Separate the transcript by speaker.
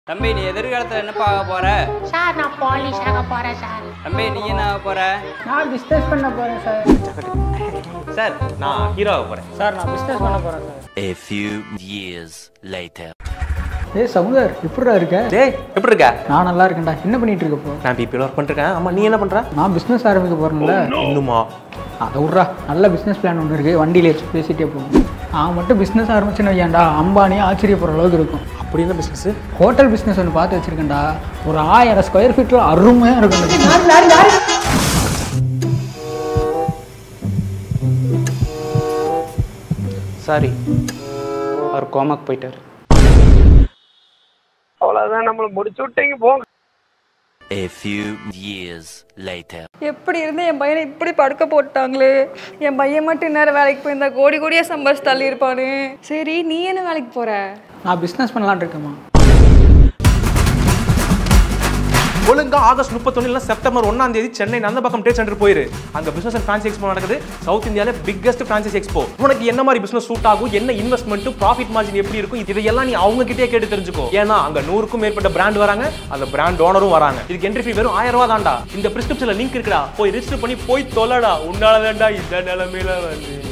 Speaker 1: தம்பி நீ எதிர்காலத்தில் என்னப்பா ஆக போற
Speaker 2: சார் நான் பாலிஷ் ஆக போறேன் சார்
Speaker 1: தம்பி நீ என்ன ஆக போற
Speaker 3: நான் பிஸ்னஸ் பண்ண போகிறேன் சார்
Speaker 4: சார் நான் ஹீரோவாக போகிறேன்
Speaker 3: சார் நான் பிஸ்னஸ் பண்ண போகிறேன் sir
Speaker 5: A few years later.
Speaker 3: ஏய் சமுதர் எப்படிடா இருக்க
Speaker 4: டேய் எப்படி இருக்க
Speaker 3: நான் நல்லா இருக்கேன்டா என்ன பண்ணிட்டு இருக்க இப்போ
Speaker 4: நான் பிபியில் ஒர்க் பண்ணிருக்கேன் ஆமாம் நீ என்ன பண்ணுற
Speaker 3: நான் பிஸ்னஸ் ஆரம்பிக்க போகிறேன்ல
Speaker 4: இன்னுமா
Speaker 3: அதை விட்றா நல்ல பிஸ்னஸ் பிளான் ஒன்று இருக்குது வண்டியில் வச்சு பேசிட்டே போகும் நான் மட்டும் பிஸ்னஸ் ஆரம்பிச்சுன்னு வையாண்டா அம்பானியே ஆச்சரியப்படுற அளவுக்கு இருக்கும்
Speaker 4: அப்படி என்ன பிஸ்னஸ்
Speaker 3: ஹோட்டல் பிஸ்னஸ் ஒன்று பார்த்து வச்சிருக்கேன்டா ஒரு ஆயிரம் ஸ்கொயர் ஃபீட்டில் அருமையாக இருக்கும் இந்த business.
Speaker 6: சாரி அவர் கோமாக்கு போயிட்டார்
Speaker 5: A few years later.
Speaker 7: எப்படி இருந்து என் பையனை இப்படி படுக்க போட்டாங்களே என் பையன் மட்டும் இந்நேரம் வேலைக்கு போயிருந்தா கோடி கோடியாக சம்பாரிச்சு தள்ளியிருப்பானு சரி நீ என்ன வேலைக்கு போற
Speaker 3: நான் பிஸ்னஸ் பண்ணலான்னு இருக்கேம்மா
Speaker 4: ஒழுங்கா ஆகஸ்ட் முப்பத்தொன்னு செப்டம்பர் ஒன்னாம் தேதி சென்னை நந்தபக்கம் ட்ரேட் சென்டர் போயிரு அங்க பிசினஸ் அண்ட் ஃபேன்சி எக்ஸ்போ நடக்குது சவுத் இந்தியால பிக்கஸ்ட் ஃபேன்சி எக்ஸ்போ உனக்கு என்ன மாதிரி பிசினஸ் சூட் ஆகும் என்ன இன்வெஸ்ட்மெண்ட் ப்ராஃபிட் மார்ஜின் எப்படி இருக்கும் இதையெல்லாம் நீ அவங்க கிட்டே கேட்டு தெரிஞ்சுக்கோ ஏன்னா அங்க நூறுக்கும் மேற்பட்ட பிராண்ட் வராங்க அந்த பிராண்ட் ஓனரும் வராங்க இதுக்கு என்ட்ரி ஃபீ வெறும் ஆயிரம் ரூபா தான்டா இந்த பிரிஸ்கிரிப்ஷன்ல லிங்க் இருக்குடா போய் ரிஜிஸ்டர் பண்ணி போய் தொலைடா உன்னால தான்டா இந்த நிலைமையில வந்து